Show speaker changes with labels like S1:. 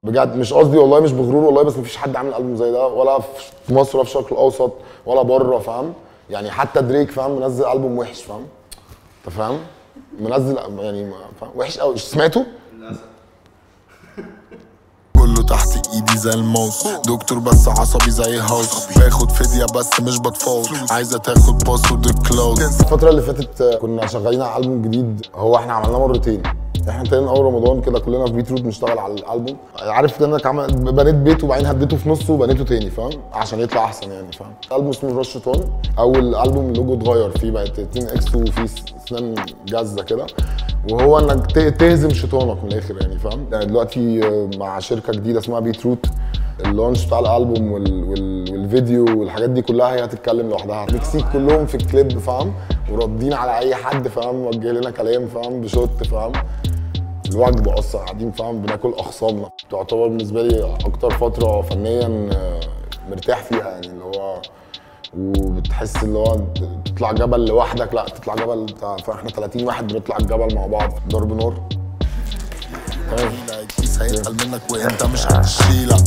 S1: بجد مش قصدي والله مش بغرور والله بس مفيش حد عامل البوم زي ده ولا في مصر ولا في الشرق الاوسط ولا بره فاهم يعني حتى دريك فاهم منزل البوم وحش فاهم انت فاهم منزل يعني ما- فاهم وحش قوي سمعته
S2: كله تحت ايدي زي الموس دكتور بس عصبي زي هاوس باخد فدية بس مش بتفوت عايزة تاخد باسورد الكلاود
S1: الفترة اللي فاتت آه، كنا شغالين على ألبوم جديد هو احنا عملناه مرتين احنا ابتدينا اول رمضان كده كلنا في بيت روت نشتغل على الالبوم عارف ان انا عمل بنيت بيت وبعدين هديته في نصه وبنيته تاني فاهم عشان يطلع احسن يعني فاهم الالبوم اسمه رش شيطان اول البوم اللوجو اتغير فيه بقت 2 اكس وفيه سنان جازه كده وهو انك ت- تهزم شيطانك من الاخر يعني فاهم يعني دلوقتي آه، مع شركه جديده اسمها بيت روت اللونش بتاع الالبوم وال... وال... والفيديو والحاجات دي كلها هي هتتكلم لوحدها المكسيك كلهم في الكليب فاهم وردين على اي حد فاهم موجه لنا كلام فاهم بشوت فاهم الوجب اصلا قاعدين فاهم بناكل اخصامنا تعتبر بالنسبه لي اكتر فتره فنيا آه، مرتاح فيها يعني اللي هو وبتحس اللي هو تطلع جبل لوحدك لا تطلع جبل بتاع فاحنا 30 واحد بنطلع الجبل مع بعض ضرب نار تمام
S2: الكيس هيتقل منك وانت مش هتشيلها